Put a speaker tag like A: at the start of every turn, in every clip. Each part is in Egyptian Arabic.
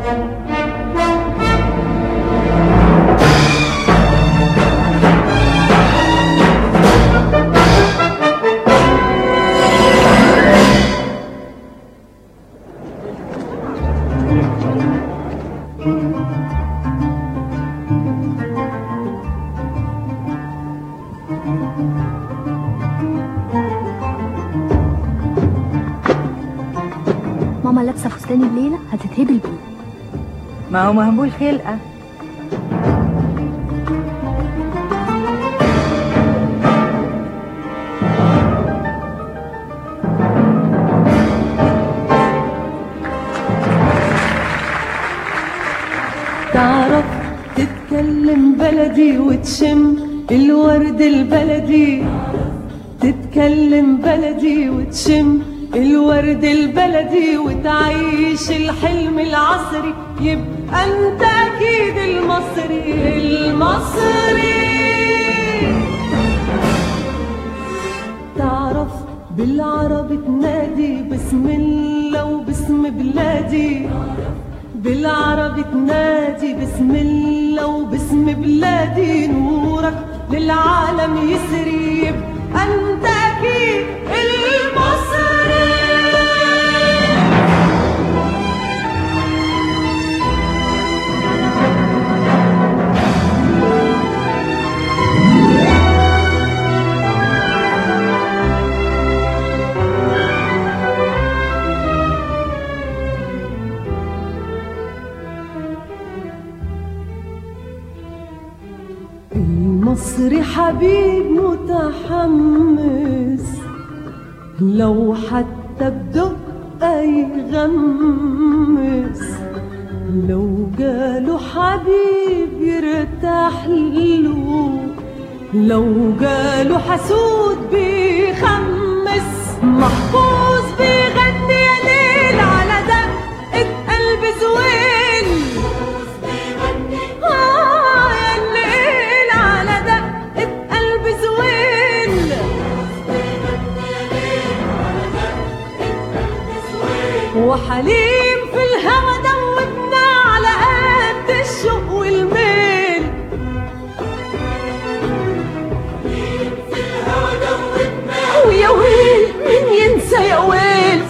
A: ماما لابسه فستان الليله هتتهبل بيه
B: ما هو مهبول خلقة
C: تعرف تتكلم بلدي وتشم الورد البلدي تتكلم بلدي وتشم الورد البلدي وتعيش الحلم العصري يبقى انت اكيد المصري المصري تعرف بالعربي تنادي بسم الله وباسم بلادي بالعربي تنادي بسم الله وباسم بلادي نورك للعالم يسري يبقى انت اكيد المصري المصري حبيب متحمس لو حتى بدقة يغمس لو جاله حبيب يرتاح له لو جاله حسود بيخمس محفوظ بيغني يا ليل على دقة قلب زويل آه يا الليل على دقة قلب زويل وحليم في الهوى دوبنا على قد الشوق والميل ويا ويل مين ينسى يا ويل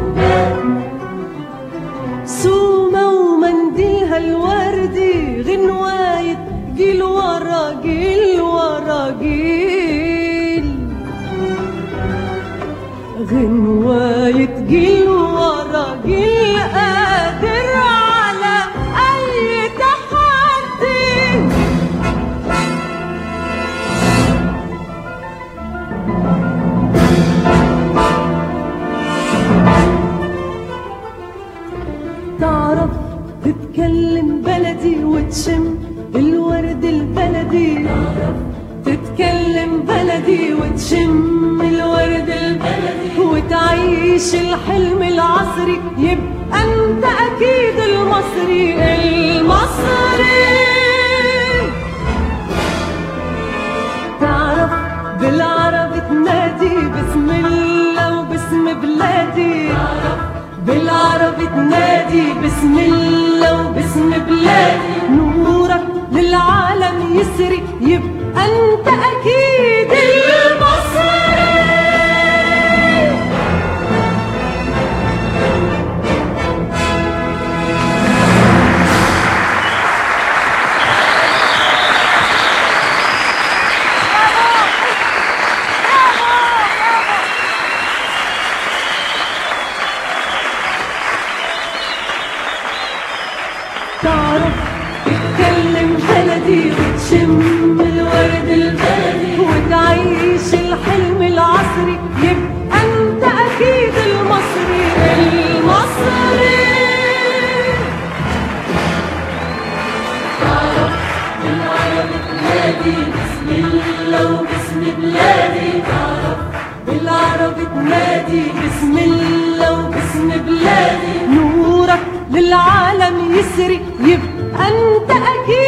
C: سومة ومنديلها الوردي غنواية جيل ورا جيل ورا جيل غنواية جيل ورا جيل قادر على أي تحدي تعرف تتكلم بلدي وتشم الورد البلدي تتكلم بلدي وتشم الورد البلدي وتعيش الحلم العصري يبقى انت اكيد المصري المصري تعرف بالعربي تنادي بسم الله وباسم بلادي بالعربي تنادي بسم الله وباسم بلادي نورك للعالم يسري يبقى انت اكيد المصري تعرف تتكلم بلدي وتشم الورد البلدي وتعيش الحلم العصري يبقى انت اكيد المصري المصري تعرف بالعربي تنادي بسم الله وباسم بلادي تعرف بالعربي تنادي بسم الله وباسم بلادي نورك للعالم يسري يبقى انت اكيد